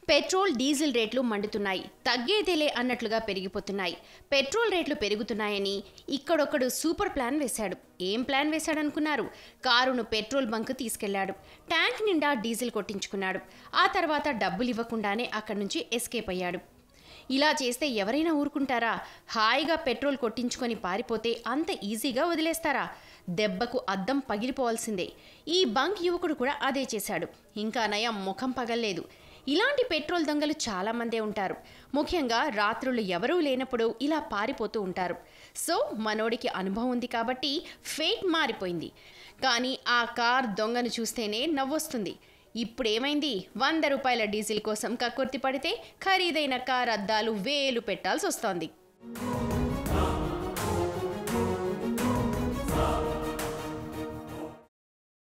petrol diesel రేట్లు మండుతున్నాయి తగ్గేదేలే అన్నట్లుగా పెరిగిపోతున్నాయి పెట్రోల్ రేట్లు పెరుగుతున్నాయని ఇక్కడొక్కడు సూపర్ ప్లాన్ వేశాడు ఏం ప్లాన్ వేశాడనుకున్నారు కారును పెట్రోల్ బంక్ తీసుకెళ్లాడు ట్యాంక్ నిండా డీజిల్ కొట్టించుకున్నాడు ఆ తర్వాత డబ్బులు ఇవ్వకుండానే అక్కడి నుంచి ఎస్కేప్ అయ్యాడు ఇలా చేస్తే ఎవరైనా ఊరుకుంటారా హాయిగా పెట్రోల్ కొట్టించుకొని పారిపోతే అంత ఈజీగా వదిలేస్తారా దెబ్బకు అద్దం పగిలిపోవాల్సిందే ఈ బంక్ యువకుడు కూడా అదే చేశాడు ఇంకా నయం ముఖం పగల్లేదు ఇలాంటి పెట్రోల్ దొంగలు చాలామందే ఉంటారు ముఖ్యంగా రాత్రులు ఎవరూ లేనప్పుడు ఇలా పారిపోతూ ఉంటారు సో మనోడికి అనుభవం ఉంది కాబట్టి ఫేట్ మారిపోయింది కానీ ఆ కార్ దొంగను చూస్తేనే నవ్వొస్తుంది ఇప్పుడేమైంది వంద రూపాయల డీజిల్ కోసం కక్కుర్తి పడితే ఖరీదైన కార్ అద్దాలు వేలు పెట్టాల్సి వస్తోంది